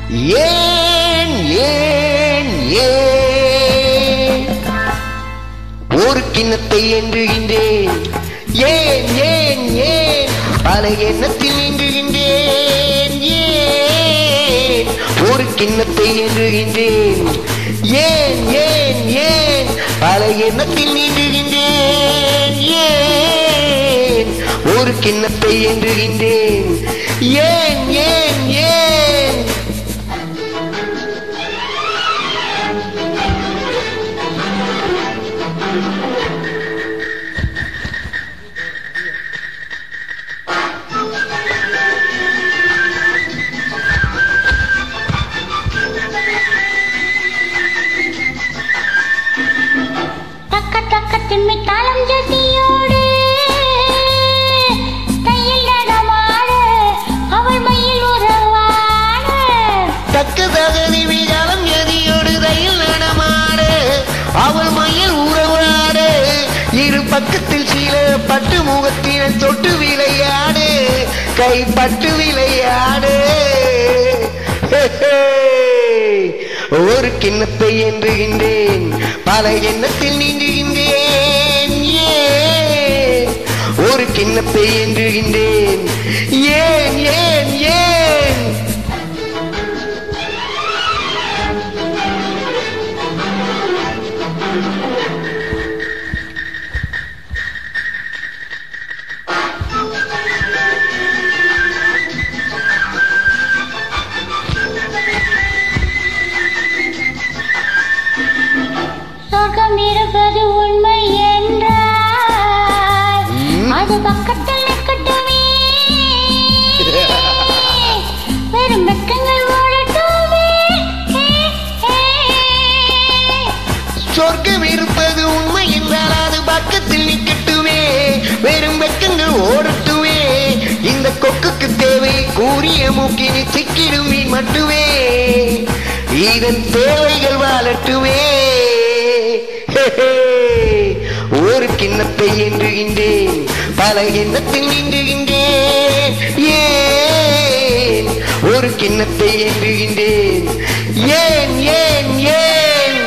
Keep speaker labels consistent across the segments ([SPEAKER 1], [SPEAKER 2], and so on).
[SPEAKER 1] ஏன் ஏன் ஏன் ஒரு கிண்ணத்தை எண்ணுகின்றேன் ஏன் ஏன் ஏன் பல எண்ணத்தில் எண்ணுகின்றேன் ஏன் ஒரு கிண்ணத்தை எண்ணுகின்றேன் ஏன் ஏன் ஏன் பல எண்ணத்தில் நீண்டுகின்றேன் ஏன் ஒரு கிண்ணத்தை எண்ணுகின்றேன் ஏன் ஏன் ஏன்
[SPEAKER 2] தக்க தக்க திண்மை தாளம் ஜதியோடு கையில் நடமாடு அவள் மயில் உறவாடு
[SPEAKER 1] தக்க தகுதி விகாலம் எதியோடு ரயில் நடமாடு அவள் மயில் உறவாடு இரு பக்கத்தில் சீல பட்டு முகத்தின தொட்டு விளையாடு கை பட்டு விளையாடு ஒரு கிண்ணத்தை எண்ணுகின்றேன் பல எண்ணத்தில் நீங்குகின்றேன் ஏன் ஒரு கிண்ணத்தை எண்ணுகின்றேன் ஏன் ஏன் ஏன்
[SPEAKER 2] சொர்க்கம் இருப்பது உண்மை என்றால்
[SPEAKER 1] ம்.
[SPEAKER 2] அது பக்கத்தில் நிற்கட்டுமே வெறும் வெக்கங்கள் ஓடட்டுமே
[SPEAKER 1] சொர்க்கம் இருப்பது உண்மை என்றால் அது பக்கத்தில் நிக்கட்டுமே வெறும் வெக்கங்கள் ஓடட்டுமே இந்த கொக்குக்கு தேவை கூறிய மூக்கினி சிக்கிடும் மீன் மட்டுமே இதன் தேவைகள் வாழட்டுமே ஒரு கிண்ணத்தை எண்ணுகின்றேன் பல எண்ணத்தில் நீண்டுகின்றேன் ஏன் ஒரு கிண்ணத்தை எண்ணுகின்றேன் ஏன் ஏன் ஏன்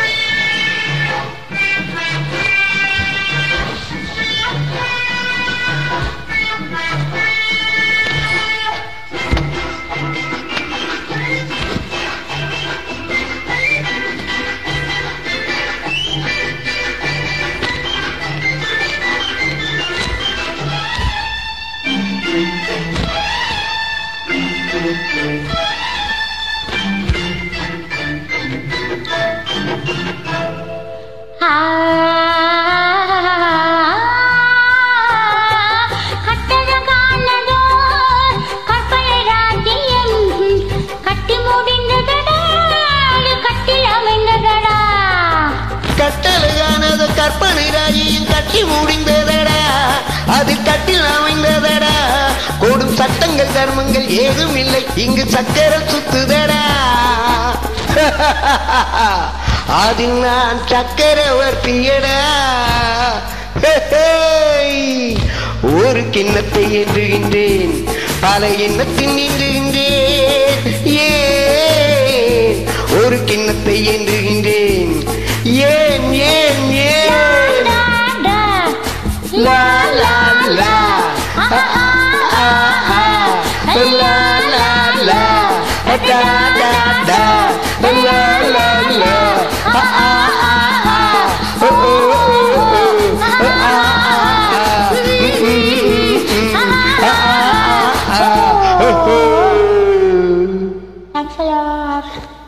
[SPEAKER 2] கட்டழகானதோ கற்பனை ராஜ்யம் கட்டி முடிந்ததடா அது கட்டில் அமைந்ததடா
[SPEAKER 1] கட்டளையானது கற்பனை ராஜியும் கட்டி முடிந்ததடா அது கட்டில் அமைந்ததடா கொடும் சட்டங்கள் தர்மங்கள் ஏதும் இல்லை இங்கு சக்கரம் சுத்துதடா அதில் நான் சக்கரவர்த்தியடா ஒரு கிண்ணத்தை எண்ணுகின்றேன் பல எண்ணத்தில் நீண்டுகின்றேன் ஏன் ஒரு கிண்ணத்தை எண்ணுகின்றேன் ஏன் ஏன் ஏன்
[SPEAKER 2] டா, டா.
[SPEAKER 1] லா லா லா ஆ, ஆ, ஆ, ஆ. லா லா லா டா டா டா லா லா லா ஆ, ஆ, ஆ, ஆ. ஓ, ஓ, ஓ, ஓ. ஆ, ஆ, ஆ, ஆ. ம், ம், ம், ம். ஆ, ஆ, ஆ, ஆ. ஓ, ஓ.
[SPEAKER 2] Thanks a lot.